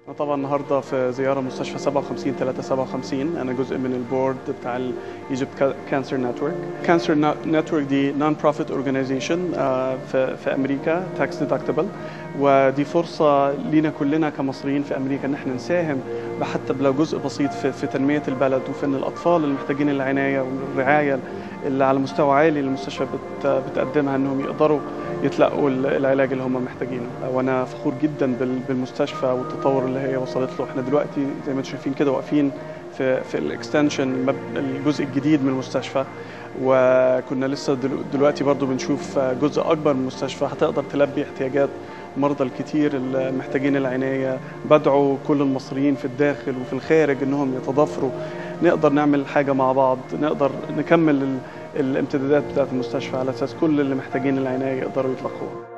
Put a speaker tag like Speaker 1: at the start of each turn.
Speaker 1: أنا طبعا النهارده في زياره مستشفى 57 357 انا جزء من البورد بتاع الايجيبت كانسر نتورك كانسر نتورك دي نون بروفيت اورجانيزيشن في في امريكا تاكس ديدكتبل ودي فرصه لينا كلنا كمصريين في امريكا ان احنا نساهم حتى بلو جزء بسيط في, في تنميه البلد وفي ان الاطفال المحتاجين العنايه والرعايه اللي على مستوى عالي المستشفى بت بتقدمها انهم يقدروا يتلقوا العلاج اللي هم محتاجينه وانا فخور جدا بالمستشفى والتطور اللي هي وصلت له احنا دلوقتي زي ما انتم شايفين كده واقفين في في الاكستنشن الجزء الجديد من المستشفى وكنا لسه دلوقتي برضو بنشوف جزء اكبر من المستشفى هتقدر تلبي احتياجات المرضى الكتير المحتاجين العناية بدعو كل المصريين في الداخل وفي الخارج انهم يتضافروا نقدر نعمل حاجة مع بعض نقدر نكمل الامتدادات بتاعت المستشفى على اساس كل اللي محتاجين العناية يقدروا يتلقوها